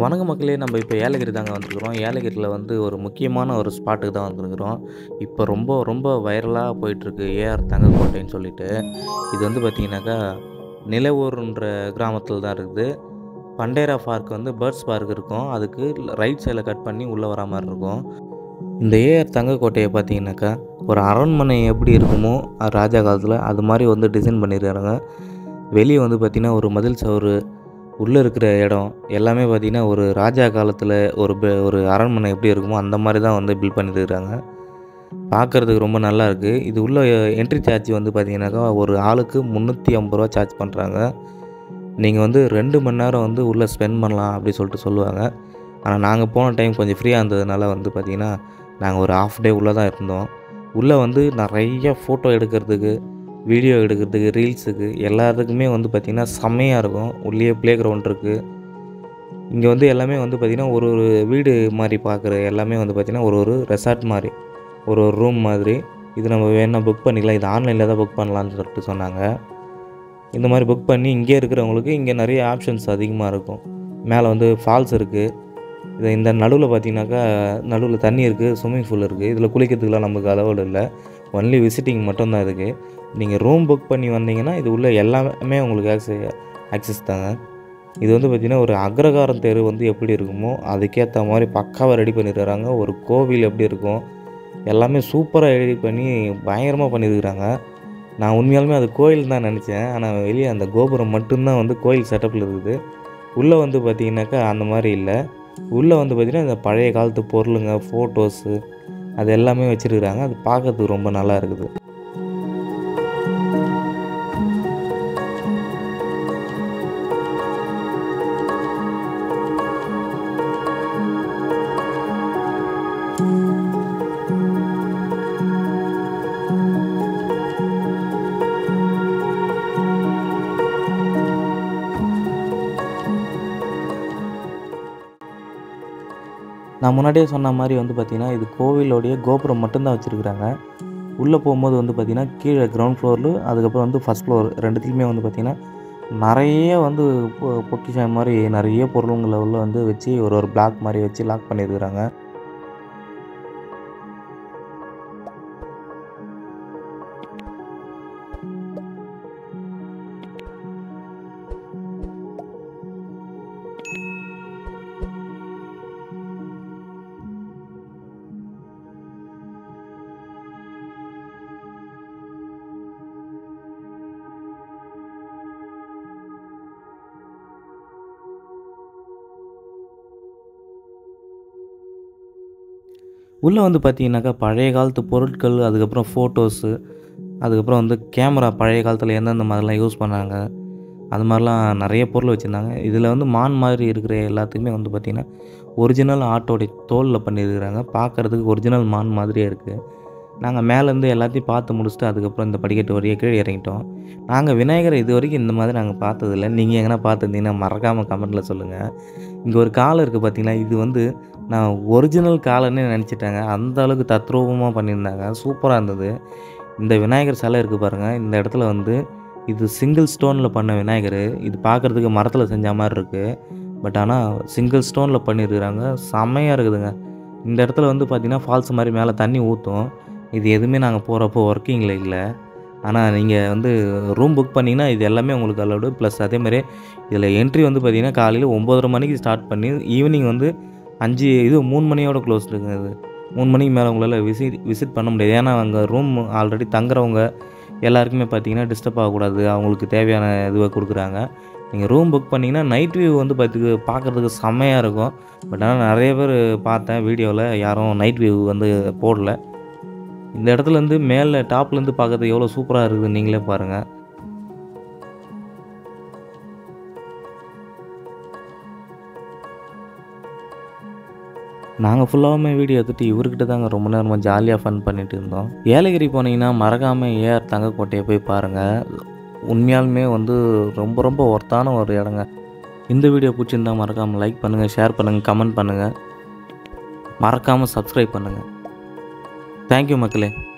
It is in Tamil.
வணக்கம் மக்களே நம்ம இப்போ ஏலகிரி தாங்க வந்திருக்கிறோம் ஏலகிரியில் வந்து ஒரு முக்கியமான ஒரு ஸ்பாட்டுக்கு தான் வந்திருக்கிறோம் இப்போ ரொம்ப ரொம்ப வைரலாக போயிட்டுருக்கு ஏஆர் தங்கக்கோட்டைன்னு சொல்லிட்டு இது வந்து பார்த்திங்கனாக்கா நிலவூர்ன்ற கிராமத்தில் தான் இருக்குது பண்டேரா பார்க் வந்து பேர்ட்ஸ் பார்க் இருக்கும் அதுக்கு ரைட் சைடில் கட் பண்ணி உள்ளே வர மாதிரி இருக்கும் இந்த ஏஆர் தங்கக்கோட்டையை பார்த்தீங்கன்னாக்கா ஒரு அரண்மனை எப்படி இருக்குமோ அஹ் ராஜா காலத்தில் அது மாதிரி வந்து டிசைன் பண்ணியிருக்காங்க வெளியே வந்து பார்த்திங்கன்னா ஒரு மதில் சவுறு உள்ளே இருக்கிற இடம் எல்லாமே பார்த்திங்கன்னா ஒரு ராஜா காலத்தில் ஒரு பெ- ஒரு அரண்மனை எப்படி இருக்குமோ அந்த மாதிரி தான் வந்து பில்ட் பண்ணியிருக்கிறாங்க பார்க்குறதுக்கு ரொம்ப நல்லா இருக்குது இது உள்ள என்ட்ரி சார்ஜ் வந்து பார்த்தீங்கன்னாக்கா ஒரு ஆளுக்கு முந்நூற்றி ஐம்பது ரூபா சார்ஜ் பண்ணுறாங்க நீங்கள் வந்து ரெண்டு மணி நேரம் வந்து உள்ளே ஸ்பெண்ட் பண்ணலாம் அப்படி சொல்லிட்டு சொல்லுவாங்க ஆனால் நாங்கள் போன டைம் கொஞ்சம் ஃப்ரீயாக இருந்ததுனால வந்து பார்த்திங்கன்னா நாங்கள் ஒரு ஆஃப் டே உள்ளே தான் இருந்தோம் உள்ளே வந்து நிறைய ஃபோட்டோ எடுக்கிறதுக்கு வீடியோ எடுக்கிறதுக்கு ரீல்ஸுக்கு எல்லாத்துக்குமே வந்து பார்த்திங்கன்னா செம்மையாக இருக்கும் உள்ளே ப்ளே கிரவுண்ட் இருக்குது இங்கே வந்து எல்லாமே வந்து பார்த்திங்கன்னா ஒரு ஒரு வீடு மாதிரி பார்க்குற எல்லாமே வந்து பார்த்திங்கன்னா ஒரு ஒரு ரெசார்ட் மாதிரி ஒரு ஒரு ரூம் மாதிரி இது நம்ம வேணால் புக் பண்ணிக்கலாம் இது ஆன்லைனில் தான் புக் பண்ணலான்னு சொல்லிட்டு சொன்னாங்க இந்த மாதிரி புக் பண்ணி இங்கே இருக்கிறவங்களுக்கு இங்கே நிறைய ஆப்ஷன்ஸ் அதிகமாக இருக்கும் மேலே வந்து ஃபால்ஸ் இருக்குது இது இந்த நடுவில் பார்த்தீங்கன்னாக்கா நடுவில் தண்ணி இருக்குது ஸ்விம்மிங் பூல் இருக்குது இதில் குளிக்கிறதுக்குலாம் நமக்கு அலோடு இல்லை ஒன்லி விசிட்டிங் மட்டும்தான் இருக்குது நீங்கள் ரூம் புக் பண்ணி வந்தீங்கன்னா இது உள்ள எல்லாமே உங்களுக்கு ஆக்சஸ் ஆக்சஸ் தாங்க இது வந்து பார்த்திங்கன்னா ஒரு அக்ரகாரம் தெரு வந்து எப்படி இருக்குமோ அதுக்கேற்ற மாதிரி பக்காவாக ரெடி பண்ணியிருக்கிறாங்க ஒரு கோவில் எப்படி இருக்கும் எல்லாமே சூப்பராக ரெடி பண்ணி பயங்கரமாக பண்ணியிருக்கிறாங்க நான் உண்மையாலுமே அது கோயில் தான் நினச்சேன் ஆனால் வெளியே அந்த கோபுரம் மட்டும்தான் வந்து கோயில் செட்டப்பில் இருக்குது உள்ளே வந்து பார்த்திங்கனாக்கா அந்த மாதிரி இல்லை உள்ளே வந்து பார்த்திங்கன்னா இந்த பழைய காலத்து பொருளுங்க ஃபோட்டோஸு அது எல்லாமே வச்சுருக்குறாங்க அது பார்க்கறதுக்கு ரொம்ப நல்லா இருக்குது நான் முன்னாடியே சொன்ன மாதிரி வந்து பார்த்திங்கன்னா இது கோவிலோடைய கோபுரம் மட்டும்தான் வச்சுருக்குறாங்க உள்ளே போகும்போது வந்து பார்த்திங்கன்னா கீழே கிரவுண்ட் ஃப்ளோரில் அதுக்கப்புறம் வந்து ஃபஸ்ட் ஃப்ளோர் ரெண்டுத்துலையுமே வந்து பார்த்திங்கன்னா நிறைய வந்து பொ- பொக்கிஷம் மாதிரி நிறைய பொருளுங்களை உள்ள வந்து வச்சு ஒரு ஒரு பிளாக் மாதிரி வச்சு லாக் பண்ணியிருக்கிறாங்க உள்ளே வந்து பார்த்தீங்கன்னாக்கா பழைய காலத்து பொருட்கள் அதுக்கப்புறம் ஃபோட்டோஸு அதுக்கப்புறம் வந்து கேமரா பழைய காலத்தில் எந்தெந்த மாதிரிலாம் யூஸ் பண்ணாங்க அது மாதிரிலாம் நிறைய பொருள் வச்சுருந்தாங்க இதில் வந்து மான் மாதிரி இருக்கிற எல்லாத்துக்குமே வந்து பார்த்திங்கன்னா ஒரிஜினல் ஆட்டோடைய தோலில் பண்ணியிருக்கிறாங்க பார்க்குறதுக்கு ஒரிஜினல் மான் மாதிரியே இருக்குது நாங்கள் மேலேருந்து எல்லாத்தையும் பார்த்து முடிச்சுட்டு அதுக்கப்புறம் இந்த படிக்கட்டு வழியே கீழே இறங்கிட்டோம் நாங்கள் விநாயகரை இது வரைக்கும் இந்த மாதிரி நாங்கள் பார்த்ததில்ல நீங்கள் எங்கன்னா பார்த்துருந்தீங்கன்னா மறக்காமல் கமெண்ட்டில் சொல்லுங்கள் இங்கே ஒரு காலை இருக்குது பார்த்தீங்களா இது வந்து நான் ஒரிஜினல் காலன்னு நினச்சிட்டாங்க அந்த அளவுக்கு தத்ரூபமாக பண்ணியிருந்தாங்க சூப்பராக இருந்தது இந்த விநாயகர் சிலை இருக்குது பாருங்கள் இந்த இடத்துல வந்து இது சிங்கிள் ஸ்டோனில் பண்ண விநாயகர் இது பார்க்குறதுக்கு மரத்தில் செஞ்ச மாதிரி இருக்குது பட் ஆனால் சிங்கிள் ஸ்டோனில் பண்ணியிருக்கிறாங்க செம்மையாக இருக்குதுங்க இந்த இடத்துல வந்து பார்த்திங்கன்னா ஃபால்ஸ் மாதிரி மேலே தண்ணி ஊற்றும் இது எதுவுமே நாங்கள் போகிறப்போ ஒர்க்கிங்கில் இல்லை ஆனால் நீங்கள் வந்து ரூம் புக் பண்ணிங்கன்னா இது எல்லாமே உங்களுக்கு அலௌடு ப்ளஸ் அதேமாதிரி இதில் என்ட்ரி வந்து பார்த்திங்கன்னா காலையில் ஒம்பதரை மணிக்கு ஸ்டார்ட் பண்ணி ஈவினிங் வந்து அஞ்சு இது மூணு மணியோட க்ளோஸ் இருக்குங்க இது மூணு மணிக்கு மேலே உங்களால் விசிட் விசிட் பண்ண முடியாது ஏன்னா அங்கே ரூம் ஆல்ரெடி தங்குறவங்க எல்லாருக்குமே பார்த்தீங்கன்னா டிஸ்டர்ப் ஆகக்கூடாது அவங்களுக்கு தேவையான இதுவை கொடுக்குறாங்க நீங்கள் ரூம் புக் பண்ணிங்கன்னா நைட் வியூ வந்து பார்த்துக்கு பார்க்குறதுக்கு செம்மையாக இருக்கும் பட் ஆனால் நிறைய பேர் பார்த்தேன் வீடியோவில் யாரும் நைட் வியூ வந்து போடல இந்த இடத்துல இருந்து மேலே டாப்லேருந்து பார்க்கறதுக்கு எவ்வளோ சூப்பராக இருக்குது நீங்களே பாருங்கள் நாங்கள் ஃபுல்லாகவுமே வீடியோ எடுத்துகிட்டு இவர்கிட்ட தாங்க ரொம்ப நேரமாக ஜாலியாக ஃபன் பண்ணிட்டு இருந்தோம் ஏலகிரி போனீங்கன்னா மறக்காமல் ஏஆர் தங்கக்கோட்டையை போய் பாருங்கள் உண்மையாலுமே வந்து ரொம்ப ரொம்ப ஒர்த்தான ஒரு இடங்க இந்த வீடியோ பிடிச்சிருந்தா மறக்காமல் லைக் பண்ணுங்கள் ஷேர் பண்ணுங்கள் கமெண்ட் பண்ணுங்கள் மறக்காமல் சப்ஸ்கிரைப் பண்ணுங்கள் தேங்க்யூ மக்களே